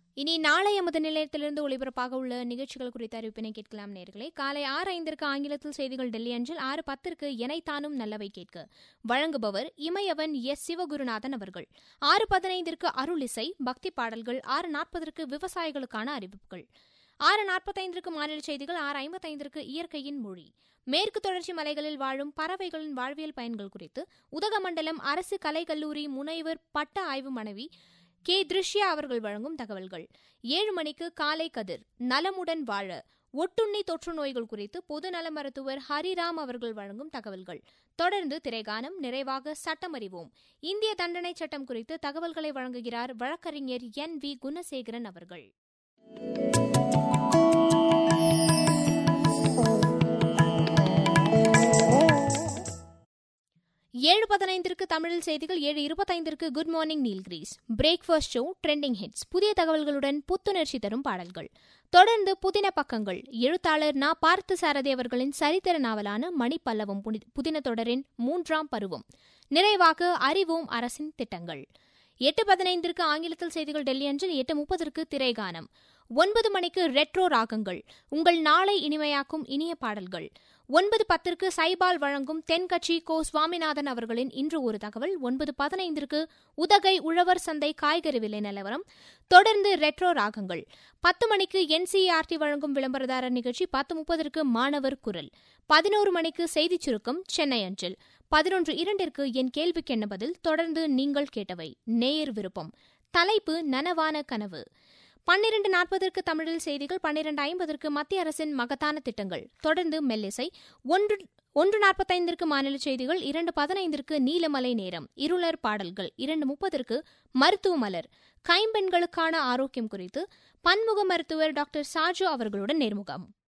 இனி நாளை எமது நிலையத்திலிருந்து ஒளிபரப்பாக உள்ள நிகழ்ச்சிகள் குறித்த அறிவிப்பினை கேட்கலாம் நேர்களே காலை ஆறு ஐந்திற்கு ஆங்கிலத்தில் செய்திகள் டெல்லி அஞ்சில் ஆறு பத்திற்கு எனைத்தானும் நல்லவை கேட்க வழங்குபவர் இமயவன் எஸ் சிவகுருநாதன் அவர்கள் ஆறு பதினைந்திற்கு அருள் இசை பக்தி பாடல்கள் ஆறு நாற்பதற்கு விவசாயிகளுக்கான அறிவிப்புகள் ஆறு நாற்பத்தைந்திற்கு மாநில செய்திகள் ஆறு ஐம்பத்தைந்திற்கு இயற்கையின் மொழி மேற்கு தொடர்ச்சி மலைகளில் வாழும் பறவைகளின் வாழ்வியல் பயன்கள் குறித்து உதகமண்டலம் அரசு கலைக்கல்லூரி முனைவர் பட்ட ஆய்வு மனைவி கே திருஷ்யா அவர்கள் வழங்கும் தகவல்கள் ஏழு மணிக்கு காலை கதிர் நலமுடன் வாழ ஒட்டுண்ணி தொற்று நோய்கள் குறித்து பொதுநல மருத்துவர் ஹரிராம் அவர்கள் வழங்கும் தகவல்கள் தொடர்ந்து திரைகானம் நிறைவாக சட்டமறிவோம் இந்திய தண்டனை சட்டம் குறித்து தகவல்களை வழங்குகிறார் வழக்கறிஞர் என் வி குணசேகரன் அவர்கள் ஏழு பதினைந்திற்கு தமிழில் செய்திகள் ஏழு இருபத்தைந்திற்கு good morning Nilgiris breakfast show trending hits புதிய தகவல்களுடன் புத்துணர்ச்சி தரும் பாடல்கள் தொடர்ந்து புதின பக்கங்கள் எழுத்தாளர் நா பார்த்து சாரதி அவர்களின் சரித்திர நாவலான மணிப்பல்லவம் புதின தொடரின் மூன்றாம் பருவம் நிறைவாக அறிவோம் அரசின் திட்டங்கள் எட்டு பதினைந்திற்கு ஆங்கிலத்தில் செய்திகள் டெல்லி அஞ்சில் எட்டு முப்பதற்கு திரைகானம் ஒன்பது மணிக்கு ரெட்ரோ ராகங்கள் உங்கள் நாளை இனிமையாக்கும் இனிய பாடல்கள் ஒன்பது பத்திற்கு சைபால் வழங்கும் தென்கட்சி கோ சுவாமிநாதன் அவர்களின் இன்று ஒரு தகவல் ஒன்பது பதினைந்திற்கு உதகை உழவர் சந்தை காய்கறி விலை நிலவரம் தொடர்ந்து ரெட்ரோ ராகங்கள் பத்து மணிக்கு என்சிஆர்டி வழங்கும் விளம்பரதாரர் நிகழ்ச்சி பத்து முப்பதற்கு மாணவர் குரல் பதினோரு மணிக்கு செய்திச் சுருக்கம் சென்னை அஞ்சல் பதினொன்று இரண்டிற்கு என் கேள்விக்கென்ன பதில் தொடர்ந்து நீங்கள் கேட்டவை நேயர் விருப்பம் தலைப்பு நனவான கனவு பன்னிரண்டு நாற்பதற்கு தமிழில் செய்திகள் பன்னிரண்டு ஐம்பதற்கு மத்திய அரசின் மகத்தான திட்டங்கள் தொடர்ந்து மெல்லிசை ஒன்று ஒன்று நாற்பத்தைந்திற்கு மாநில செய்திகள் இரண்டு பதினைந்திற்கு நீலமலை நேரம் இருளர் பாடல்கள் இரண்டு முப்பதற்கு மருத்துவ மலர் கைம்பெண்களுக்கான ஆரோக்கியம் குறித்து பன்முக மருத்துவர் டாக்டர் சாஜு அவர்களுடன் நேர்முகம்